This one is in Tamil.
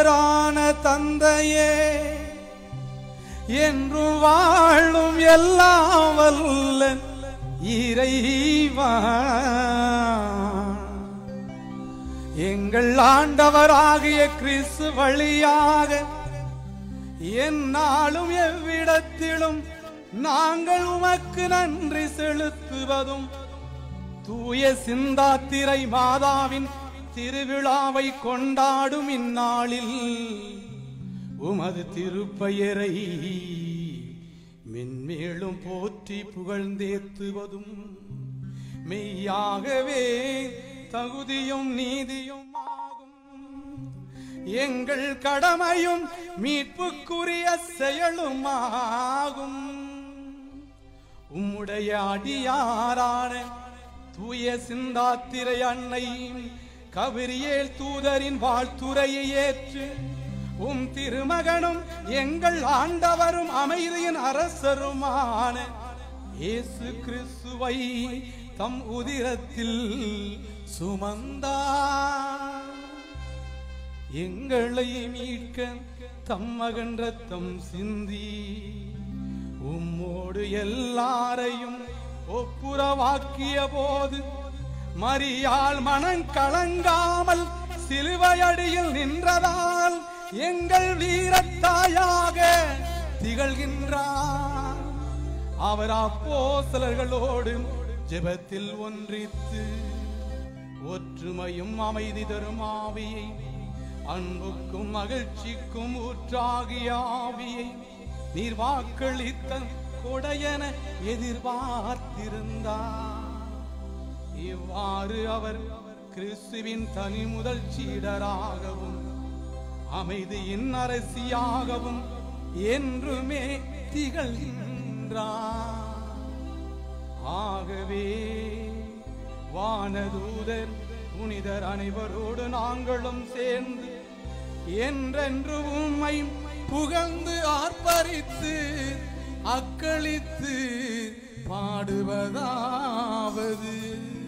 ஆண்டவரான தந்தையே என்றும் வாழும் எல்லாம் வல்ல இறைவா எங்கள் ஆண்டவராகிய கிறிஸ்து வழியாக எந்நாளும் எவ்விடத்திலும் நாங்கள் உமக்கு நன்றி செலுத்துவதும் தூய சிந்தாத்திரை மாதாவின் திருவிழாவை கொண்டாடும் இந்நாளில் உமது திருப்பெயரை மென்மேலும் போற்றி புகழ்ந்தேத்துவதும் மெய்யாகவே தகுதியும் நீதியும் ஆகும் எங்கள் கடமையும் மீட்புக்குரிய செயலுமாகும் உம்முடைய அடியாரான தூய சிந்தாத்திரை அன்னை கபிரியேல் தூதரின் வாழ்த்துரையை ஏற்று உம் திருமகனும் எங்கள் ஆண்டவரும் அமைதியின் அரசருமான இயேசு கிறிஸ்துவை தம் உதிரத்தில் சுமந்தார் எங்களை மீட்க தம் மகன் ரத்தம் சிந்தி உம்மோடு எல்லாரையும் ஒப்புரவாக்கிய போது மரியாள் மனம் கலங்காமல் சிலுவையடியில் நின்றதால் எங்கள் வீரத்தாயாக திகழ்கின்றார் அவர் அப்போஸ்தலர்களோடு ஜெபத்தில் ஒன்றித்து ஒற்றுமையும் அமைதி தரும் ஆவியை அன்புக்கும் மகிழ்ச்சிக்கும் ஊற்றாகிய ஆவியை நீர் வாக்களித்த கொடையென எதிர்பார்த்திருந்தார் இவ்வாறு அவர் கிறிஸ்துவின் தனி முதல் சீடராகவும் அமைதியின் அரசியாகவும் என்றுமே திகழ்கின்றார் ஆகவே வானதூதர் புனிதர் அனைவரோடு நாங்களும் சேர்ந்து என்றென்று உம்மை புகழ்ந்து ஆர்ப்பரித்து அக்களித்து பாடுவதாவது